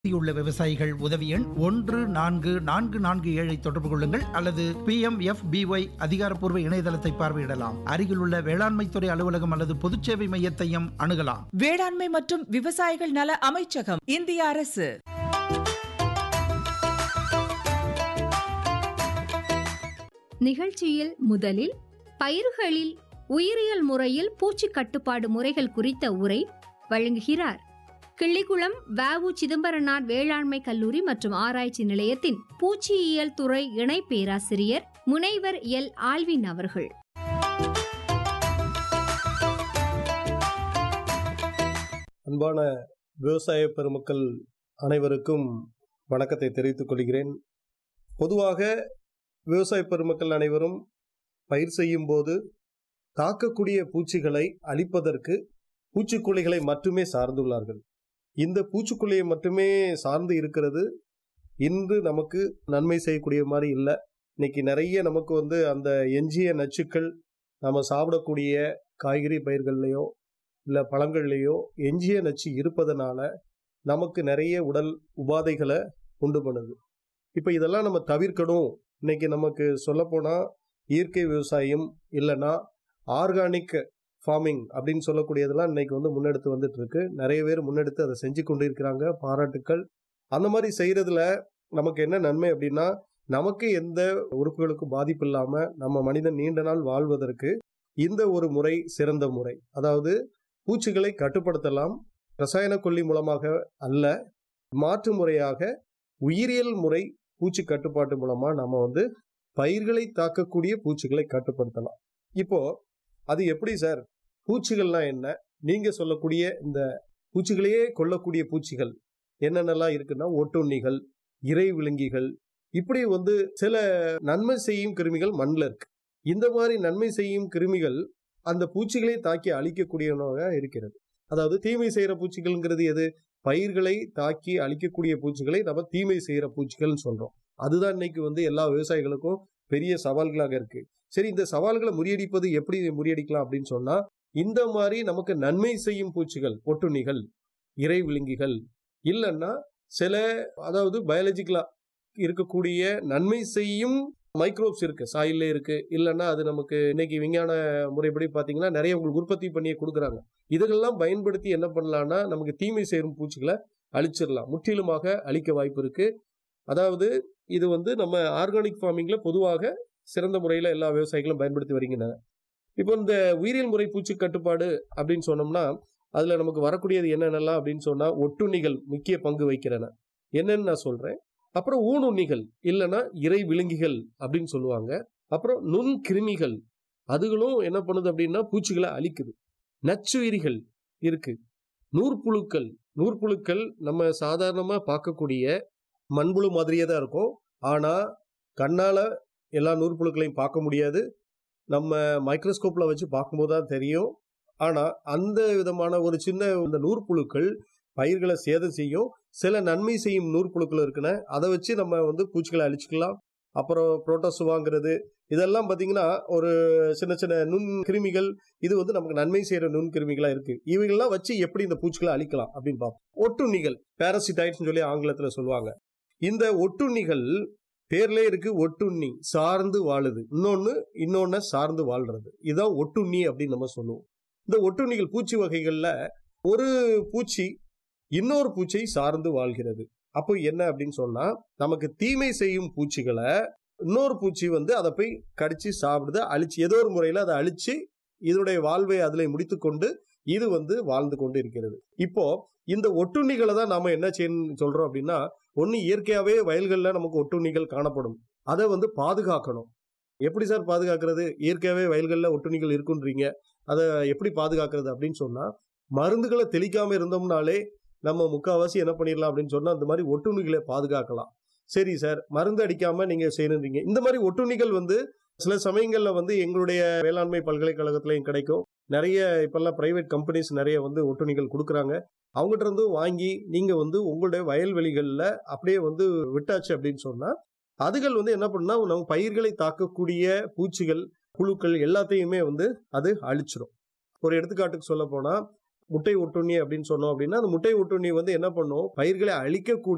உள்ள விவசாயிகள் உதவி எண் ஒன்று நான்கு நான்கு நான்கு ஏழை தொடர்பு கொள்ளுங்கள் அல்லது பி எம் எஃப் பிஒய் அதிகாரப்பூர்வ இணையதளத்தை பார்வையிடலாம் அருகிலுள்ள வேளாண்மைத்துறை அலுவலகம் அல்லது பொதுச்சேவை மையத்தையும் அணுகலாம் வேளாண்மை மற்றும் விவசாயிகள் நல அமைச்சகம் இந்திய அரசு நிகழ்ச்சியில் முதலில் பயிர்களில் உயிரியல் முறையில் பூச்சி கட்டுப்பாடு முறைகள் குறித்த உரை வழங்குகிறார் கிள்ளிக்குளம் வஉ சிதம்பரனார் வேளாண்மை கல்லூரி மற்றும் ஆராய்ச்சி நிலையத்தின் பூச்சியியல் துறை இணை பேராசிரியர் முனைவர் எல் ஆல்வின் அவர்கள் அன்பான விவசாய பெருமக்கள் அனைவருக்கும் வணக்கத்தை தெரிவித்துக் கொள்கிறேன் பொதுவாக விவசாய பெருமக்கள் அனைவரும் பயிர் செய்யும் போது தாக்கக்கூடிய பூச்சிகளை அழிப்பதற்கு பூச்சிக்கொல்லிகளை மட்டுமே சார்ந்துள்ளார்கள் இந்த பூச்சிக்கொல்லியை மட்டுமே சார்ந்து இருக்கிறது இன்று நமக்கு நன்மை செய்யக்கூடிய மாதிரி இல்லை இன்னைக்கு நிறைய நமக்கு வந்து அந்த எஞ்சிய நச்சுக்கள் நம்ம சாப்பிடக்கூடிய காய்கறி பயிர்கள்லையோ இல்லை பழங்கள்லேயோ எஞ்சிய நச்சு இருப்பதனால நமக்கு நிறைய உடல் உபாதைகளை உண்டு பண்ணுது இப்போ இதெல்லாம் நம்ம தவிர்க்கணும் இன்னைக்கு நமக்கு சொல்லப்போனால் இயற்கை விவசாயம் இல்லைன்னா ஆர்கானிக் ஃபார்மிங் அப்படின்னு சொல்லக்கூடியதெல்லாம் இன்னைக்கு வந்து முன்னெடுத்து வந்துட்டு இருக்கு நிறைய பேர் முன்னெடுத்து அதை செஞ்சு கொண்டு இருக்கிறாங்க பாராட்டுக்கள் அந்த மாதிரி செய்யறதுல நமக்கு என்ன நன்மை அப்படின்னா நமக்கு எந்த உறுப்புகளுக்கும் பாதிப்பு இல்லாமல் நம்ம மனிதன் நீண்ட நாள் வாழ்வதற்கு இந்த ஒரு முறை சிறந்த முறை அதாவது பூச்சிகளை கட்டுப்படுத்தலாம் ரசாயன கொல்லி மூலமாக அல்ல மாற்று முறையாக உயிரியல் முறை பூச்சி கட்டுப்பாட்டு மூலமா நம்ம வந்து பயிர்களை தாக்கக்கூடிய பூச்சிகளை கட்டுப்படுத்தலாம் இப்போ அது எப்படி சார் பூச்சிகள்லாம் என்ன நீங்க சொல்லக்கூடிய இந்த பூச்சிகளையே கொல்லக்கூடிய பூச்சிகள் என்னென்னலாம் இருக்குன்னா ஒட்டுண்ணிகள் இறை விலங்கிகள் இப்படி வந்து சில நன்மை செய்யும் கிருமிகள் மண்ணில் இருக்கு இந்த மாதிரி நன்மை செய்யும் கிருமிகள் அந்த பூச்சிகளை தாக்கி அழிக்கக்கூடியவனாக இருக்கிறது அதாவது தீமை செய்கிற பூச்சிகள்ங்கிறது எது பயிர்களை தாக்கி அழிக்கக்கூடிய பூச்சிகளை நம்ம தீமை செய்கிற பூச்சிகள்னு சொல்றோம் அதுதான் இன்னைக்கு வந்து எல்லா விவசாயிகளுக்கும் பெரிய சவால்களாக இருக்கு சரி இந்த சவால்களை முறியடிப்பது எப்படி முறியடிக்கலாம் அப்படின்னு சொன்னா இந்த மாதிரி நமக்கு நன்மை செய்யும் பூச்சிகள் ஒட்டுண்ணிகள் இறை விழுங்கிகள் இல்லைன்னா சில அதாவது பயாலஜிக்கலா இருக்கக்கூடிய நன்மை செய்யும் மைக்ரோப்ஸ் இருக்கு சாயில்ல இருக்கு இல்லைன்னா அது நமக்கு இன்னைக்கு விஞ்ஞான முறைப்படி பார்த்தீங்கன்னா நிறைய உங்களுக்கு உற்பத்தி பண்ணியே கொடுக்குறாங்க இதெல்லாம் பயன்படுத்தி என்ன பண்ணலாம்னா நமக்கு தீமை சேரும் பூச்சிகளை அழிச்சிடலாம் முற்றிலுமாக அழிக்க வாய்ப்பு இருக்கு அதாவது இது வந்து நம்ம ஆர்கானிக் ஃபார்மிங்ல பொதுவாக சிறந்த முறையில் எல்லா விவசாயிகளும் பயன்படுத்தி வருகின்றன இப்போ இந்த உயிரியல் முறை பூச்சி கட்டுப்பாடு அப்படின்னு சொன்னோம்னா அதுல நமக்கு வரக்கூடியது என்னென்னலாம் அப்படின்னு சொன்னா ஒட்டுண்ணிகள் முக்கிய பங்கு வகிக்கிறன என்னன்னு நான் சொல்றேன் அப்புறம் ஊனுண்ணிகள் இல்லைன்னா இறை விழுங்கிகள் அப்படின்னு சொல்லுவாங்க அப்புறம் நுண் கிருமிகள் அதுகளும் என்ன பண்ணுது அப்படின்னா பூச்சிகளை அழிக்குது நச்சுயிரிகள் இருக்கு நூற்புழுக்கள் நூற்புழுக்கள் நம்ம சாதாரணமா பார்க்கக்கூடிய மண்புழு மாதிரியே தான் இருக்கும் ஆனா கண்ணால எல்லா நூற்புழுக்களையும் பார்க்க முடியாது நம்ம மைக்ரோஸ்கோப்ல வச்சு பார்க்கும்போது தான் தெரியும் ஆனா அந்த விதமான ஒரு சின்ன இந்த நூற்புழுக்கள் பயிர்களை சேதம் செய்யும் சில நன்மை செய்யும் நூற்புழுக்கள் இருக்குன்னு அதை வச்சு நம்ம வந்து பூச்சிகளை அழிச்சுக்கலாம் அப்புறம் புரோட்டோசுவாங்கிறது இதெல்லாம் பார்த்தீங்கன்னா ஒரு சின்ன சின்ன நுண் கிருமிகள் இது வந்து நமக்கு நன்மை செய்யற நுண் கிருமிகளா இருக்கு இவைகள்லாம் வச்சு எப்படி இந்த பூச்சிகளை அழிக்கலாம் அப்படின்னு பார்ப்போம் ஒட்டுண்ணிகள் பேரசிடைட்ஸ் சொல்லி ஆங்கிலத்தில் சொல்லுவாங்க இந்த ஒட்டுண்ணிகள் பேர்லே இருக்கு ஒட்டுண்ணி சார்ந்து வாழுது இன்னொன்னு இன்னொன்னு சார்ந்து வாழ்றது இதுதான் ஒட்டுண்ணி அப்படின்னு நம்ம சொல்லுவோம் இந்த ஒட்டுண்ணிகள் பூச்சி வகைகள்ல ஒரு பூச்சி இன்னொரு பூச்சியை சார்ந்து வாழ்கிறது அப்போ என்ன அப்படின்னு சொன்னா நமக்கு தீமை செய்யும் பூச்சிகளை இன்னொரு பூச்சி வந்து அதை போய் கடிச்சு சாப்பிடுது அழிச்சு ஏதோ ஒரு முறையில் அதை அழிச்சு இதனுடைய வாழ்வை அதில் முடித்துக்கொண்டு இது வந்து வாழ்ந்து கொண்டு இருக்கிறது இப்போ இந்த ஒட்டுண்ணிகளை தான் நாம என்ன செய்யணும் சொல்றோம் அப்படின்னா ஒன்று இயற்கையாகவே வயல்களில் நமக்கு ஒட்டுண்ணிகள் காணப்படும் அதை வந்து பாதுகாக்கணும் எப்படி சார் பாதுகாக்கிறது இயற்கையாகவே வயல்களில் ஒட்டுண்ணிகள் இருக்குன்றீங்க அதை எப்படி பாதுகாக்கிறது அப்படின்னு சொன்னா மருந்துகளை தெளிக்காம இருந்தோம்னாலே நம்ம முக்கால்வாசி என்ன பண்ணிடலாம் அப்படின்னு சொன்னா அந்த மாதிரி ஒட்டுண்ணிகளை பாதுகாக்கலாம் சரி சார் மருந்து அடிக்காம நீங்க செய்யணுன்றீங்க இந்த மாதிரி ஒட்டுண்ணிகள் வந்து சில சமயங்கள்ல வந்து எங்களுடைய வேளாண்மை பல்கலைக்கழகத்திலையும் கிடைக்கும் நிறைய இப்பெல்லாம் பிரைவேட் கம்பெனிஸ் நிறைய வந்து ஒட்டுண்ணிகள் கொடுக்குறாங்க அவங்ககிட்ட இருந்து வாங்கி நீங்க வந்து உங்களுடைய வயல்வெளிகளில் அப்படியே வந்து விட்டாச்சு அப்படின்னு சொன்னா அதுகள் வந்து என்ன பண்ணா நம்ம பயிர்களை தாக்கக்கூடிய பூச்சிகள் புழுக்கள் எல்லாத்தையுமே வந்து அது அழிச்சிடும் ஒரு எடுத்துக்காட்டுக்கு சொல்ல போனா முட்டை ஒட்டுண்ணி அப்படின்னு சொன்னோம் அப்படின்னா அந்த முட்டை ஒட்டுண்ணி வந்து என்ன பண்ணும் பயிர்களை அழிக்கக்கூடிய